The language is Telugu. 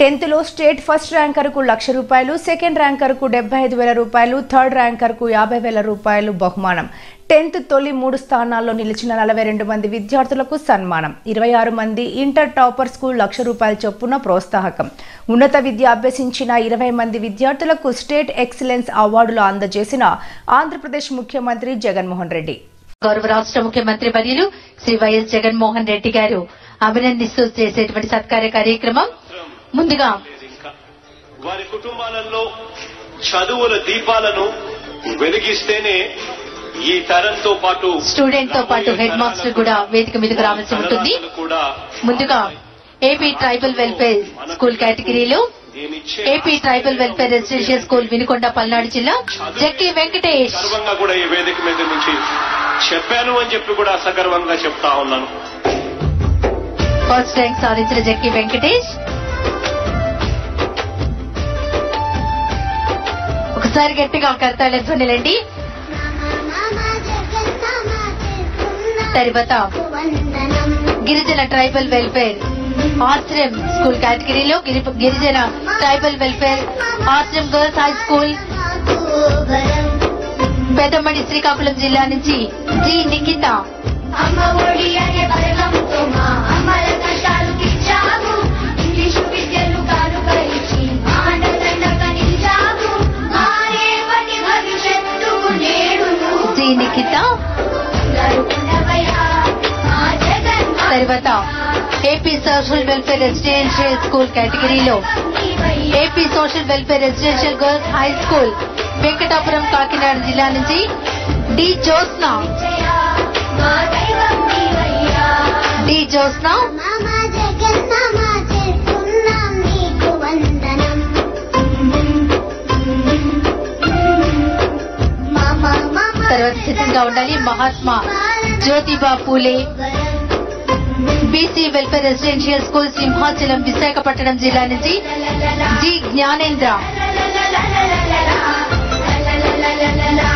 టెన్త్లో స్టేట్ ఫస్ట్ ర్యాంకర్కు లక్ష రూపాయలు సెకండ్ ర్యాంకర్కు డెబ్బై ఐదు వేల రూపాయలు థర్డ్ ర్యాంకర్కు యాభై వేల రూపాయలు బహుమానం టెన్త్ తొలి మూడు స్థానాల్లో నిలిచిన నలభై రెండు మంది విద్యార్థులకు సన్మానం ఇరవై ఆరు మంది ఇంటర్ టాపర్స్కు లక్ష రూపాయల చొప్పున ప్రోత్సాహకం ఉన్నత విద్య అభ్యసించిన ఇరవై మంది విద్యార్థులకు స్టేట్ ఎక్సలెన్స్ అవార్డులు అందజేసిన ఆంధ్రప్రదేశ్ ముఖ్యమంత్రి జగన్మోహన్ రెడ్డి గౌరవ రాష్ట్ర ముఖ్యమంత్రి వర్యులు శ్రీ వైఎస్ జగన్మోహన్ రెడ్డి గారు అభినందిస్తూ చేసేటువంటి సత్కార్య కార్యక్రమం ముందుగా లేదు ఇంకా వారి కుటుంబాలలో చదువుల దీపాలను వెలిగిస్తేనే ఈ తరంతో పాటు స్టూడెంట్ తో పాటు హెడ్ మాస్టర్ కూడా వేదిక మీదకు రావాల్సి ఉంటుంది తలరాతలు కూడా ముందుగా ఏపీ ట్రైబల్ వెల్ఫేర్ స్కూల్ కేటగిరీలో ఏమిచ్చే AP tribal welfare residential school Vinukonda Palnadu జిల్లా జక్కి వెంకటేష్ గర్వంగా కూడా ఈ వేదిక మీద నుంచి చెప్పాను అని చెప్పి కూడా సగర్వంగా చెప్తా ఉన్నాను ఫస్ట్ ర్యాంక్ సాధించిన జక్కి వెంకటేష్ ఒకసారి గట్టిగా కర్తాళ ధ్వనిలండి తర్వాత గిరిజన ట్రైబల్ వెల్ఫేర్ ఆశ్రమ్ స్కూల్ కేటగిరీలో గిరి- గిరిజన tribal welfare Ashram girls high school Peddamadi Srikakulam జిల్లా నుంచి జి నిఖిత అమ్మ ఒడి అనే పథకంతో మా అమ్మల కష్టాలు తీర్చావు ఇంగ్లీషు విద్యను కానుక ఇచ్చి మా అండదండగా నిలిచావు మా రేపటి భవిష్యత్తుకు నేడు నువ్వు జి నిఖిత గరుకున్నవయ్యా, మా జగన్మాత తర్వాత AP social welfare residential school కేటగిరీలో నీవయ్యా. AP social welfare residential girls high school Venkatapuram Kakinada జిల్లా నుంచి డి జ్యోత్స్న జయా, మా దైవం నీవయ్యా. డి జ్యోత్స్న మామ జగన్నామ చేస్తున్నాం నీకు వందనం మామ మామ తర్వాత సిద్ధంగా ఉండాలి Mahatma Jyotiba Phule BC welfare residential school Simhachalam Visakhapatnam జిల్లా నుంచి జి జ్ఞానేంద్ర లా